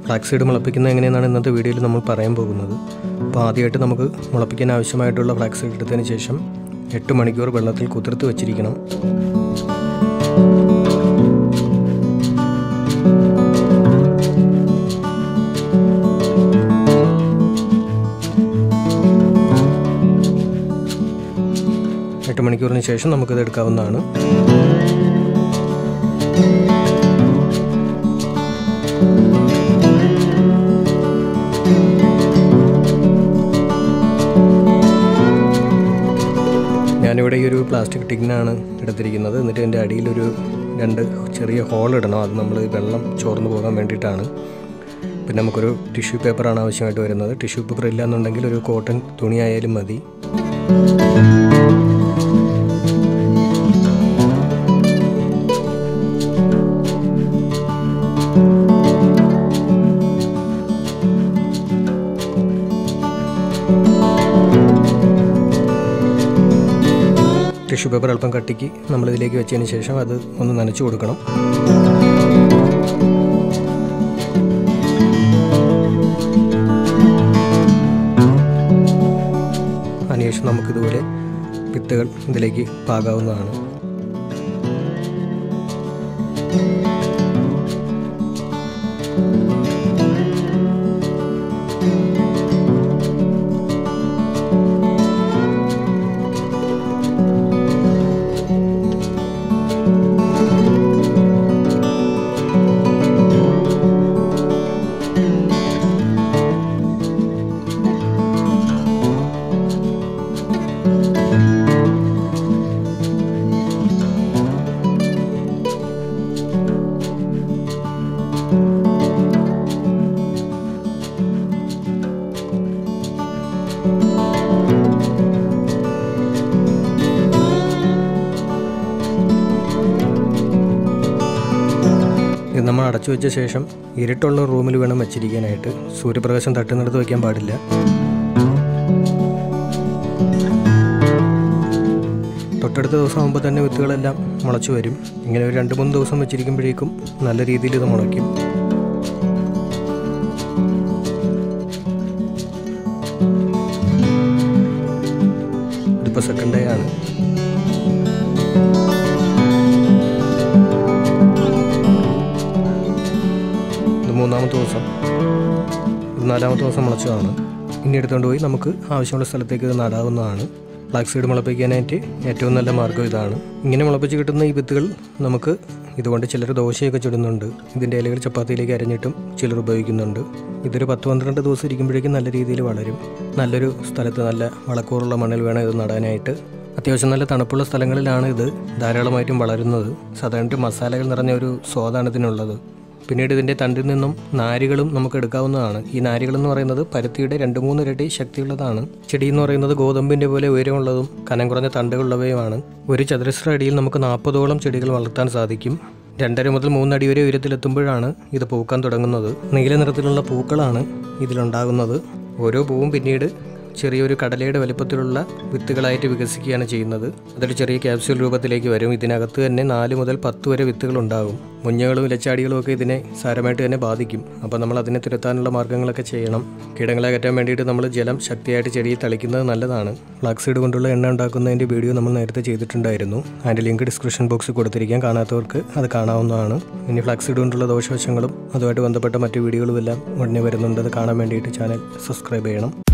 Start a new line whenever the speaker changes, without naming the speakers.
flax seed മുളപ്പിക്കുന്നത് എങ്ങനെയെന്നാണ് ഇന്നത്തെ വീഡിയോയിൽ നമ്മൾ പറയാൻ പോകുന്നത് അപ്പോൾ ആദ്യമായിട്ട് നമുക്ക് മുളപ്പിക്കാൻ ആവശ്യമായിട്ടുള്ള ഫ്ലാക്സ് സീഡ് എടുത്തതിന് ശേഷം എട്ട് മണിക്കൂർ വെള്ളത്തിൽ കുതിർത്ത് വെച്ചിരിക്കണം എട്ട് മണിക്കൂറിന് ശേഷം നമുക്കിത് എടുക്കാവുന്നതാണ് ഞാനിവിടെ ഈ ഒരു പ്ലാസ്റ്റിക് ടിന്നാണ് എടുത്തിരിക്കുന്നത് എന്നിട്ട് ഇതിൻ്റെ അടിയിലൊരു രണ്ട് ചെറിയ ഹോൾ ഇടണം അത് നമ്മൾ വെള്ളം ചോർന്നു പോകാൻ വേണ്ടിയിട്ടാണ് പിന്നെ നമുക്കൊരു ടിഷ്യൂ പേപ്പറാണ് ആവശ്യമായിട്ട് വരുന്നത് ടിഷ്യൂ പേപ്പർ ഇല്ല എന്നുണ്ടെങ്കിൽ ഒരു കോട്ടൺ തുണിയായാലും മതി ടിഷ്യൂ പേപ്പർ അല്പം കട്ടിക്ക് നമ്മളിതിലേക്ക് വെച്ചതിന് ശേഷം അത് ഒന്ന് നനച്ചു കൊടുക്കണം അതിനുശേഷം നമുക്കിതുപോലെ വിത്തുകൾ ഇതിലേക്ക് പാകാവുന്നതാണ് ഇത് നമ്മൾ അടച്ചു വെച്ച ശേഷം ഇരുട്ടുള്ള റൂമിൽ വേണം വെച്ചിരിക്കാനായിട്ട് സൂര്യപ്രകാശം തട്ടുന്നിടത്ത് വയ്ക്കാൻ പാടില്ല തൊട്ടടുത്ത ദിവസം ആകുമ്പോൾ തന്നെ വിത്തുകളെല്ലാം മുളച്ചു വരും ഇങ്ങനെ ഒരു രണ്ട് മൂന്ന് ദിവസം വെച്ചിരിക്കുമ്പോഴേക്കും നല്ല രീതിയിൽ ഇത് മുളയ്ക്കും ഇതിപ്പോൾ സെക്കൻഡ് ഡേ ആണ് ഇത് മൂന്നാമത്തെ ദിവസം ഇത് നാലാമത്തെ ദിവസം മുളച്ചതാണ് ഇനി എടുത്തുകൊണ്ട് പോയി നമുക്ക് ആവശ്യമുള്ള സ്ഥലത്തേക്ക് ഇത് നടാവുന്നതാണ് ഫ്ലാക്സ് സീഡ് മുളപ്പിക്കാനായിട്ട് ഏറ്റവും നല്ല മാർഗ്ഗം ഇതാണ് ഇങ്ങനെ മുളപ്പിച്ച് കിട്ടുന്ന ഈ വിത്തുകൾ നമുക്ക് ഇതുകൊണ്ട് ചിലർ ദോശയൊക്കെ ചുടുന്നുണ്ട് ഇതിൻ്റെ ഇലകൾ ചപ്പാത്തിയിലേക്ക് അരഞ്ഞിട്ടും ചിലർ ഉപയോഗിക്കുന്നുണ്ട് ഇതൊരു പത്ത് പന്ത്രണ്ട് ദിവസം ഇരിക്കുമ്പോഴേക്കും നല്ല രീതിയിൽ വളരും നല്ലൊരു സ്ഥലത്ത് നല്ല വളക്കൂറുള്ള മണ്ണിൽ വേണം ഇത് നടാനായിട്ട് അത്യാവശ്യം നല്ല തണുപ്പുള്ള സ്ഥലങ്ങളിലാണ് ഇത് ധാരാളമായിട്ടും വളരുന്നത് സാധാരണ മസാലകൾ നിറഞ്ഞ ഒരു സ്വാദാണ് ഇതിനുള്ളത് പിന്നീട് ഇതിൻ്റെ തണ്ടിൽ നിന്നും നാരുകളും നമുക്ക് എടുക്കാവുന്നതാണ് ഈ നാരുകൾ എന്ന് പറയുന്നത് പരുത്തിയുടെ രണ്ട് മൂന്ന് ഇരട്ടി ശക്തിയുള്ളതാണ് ചെടി എന്ന് പറയുന്നത് ഗോതമ്പിൻ്റെ പോലെ ഉയരമുള്ളതും കനം കുറഞ്ഞ തണ്ടുകളുള്ളവയുമാണ് ഒരു ചതുരശ്ര അടിയിൽ നമുക്ക് നാൽപ്പതോളം ചെടികൾ വളർത്താൻ സാധിക്കും രണ്ടര മുതൽ മൂന്നടി വരെ ഉയരത്തിലെത്തുമ്പോഴാണ് ഇത് പൂക്കാൻ തുടങ്ങുന്നത് നീല നിറത്തിലുള്ള പൂക്കളാണ് ഇതിലുണ്ടാകുന്നത് ഓരോ പൂവും പിന്നീട് ചെറിയൊരു കടലയുടെ വലിപ്പത്തിലുള്ള വിത്തുകളായിട്ട് വികസിക്കുകയാണ് ചെയ്യുന്നത് അതൊരു ചെറിയ ക്യാപ്സ്യൂൾ രൂപത്തിലേക്ക് വരും ഇതിനകത്ത് തന്നെ നാല് മുതൽ പത്ത് വരെ വിത്തുകൾ ഉണ്ടാകും മുഞ്ഞകളും ഇലച്ചാടികളും ഒക്കെ ഇതിനെ സാരമായിട്ട് തന്നെ ബാധിക്കും അപ്പോൾ നമ്മൾ അതിനെ തുരത്താനുള്ള മാർഗ്ഗങ്ങളൊക്കെ ചെയ്യണം കീടങ്ങളെ അകറ്റാൻ വേണ്ടിയിട്ട് നമ്മൾ ജലം ശക്തിയായിട്ട് ചെടിയിൽ തളിക്കുന്നത് നല്ലതാണ് ഫ്ലാക്സീഡ് കൊണ്ടുള്ള എണ്ണ ഉണ്ടാക്കുന്നതിൻ്റെ വീഡിയോ നമ്മൾ നേരത്തെ ചെയ്തിട്ടുണ്ടായിരുന്നു അതിൻ്റെ ലിങ്ക് ഡിസ്ക്രിപ്ഷൻ ബോക്സിൽ കൊടുത്തിരിക്കാൻ കാണാത്തവർക്ക് അത് കാണാവുന്നതാണ് ഇനി ഫ്ലാക്സീഡ് കൊണ്ടുള്ള ദോഷവശങ്ങളും അതുമായിട്ട് ബന്ധപ്പെട്ട മറ്റു വീഡിയോകളും എല്ലാം ഉടനെ വരുന്നുണ്ട് അത് കാണാൻ വേണ്ടിയിട്ട് ചാനൽ സബ്സ്ക്രൈബ് ചെയ്യണം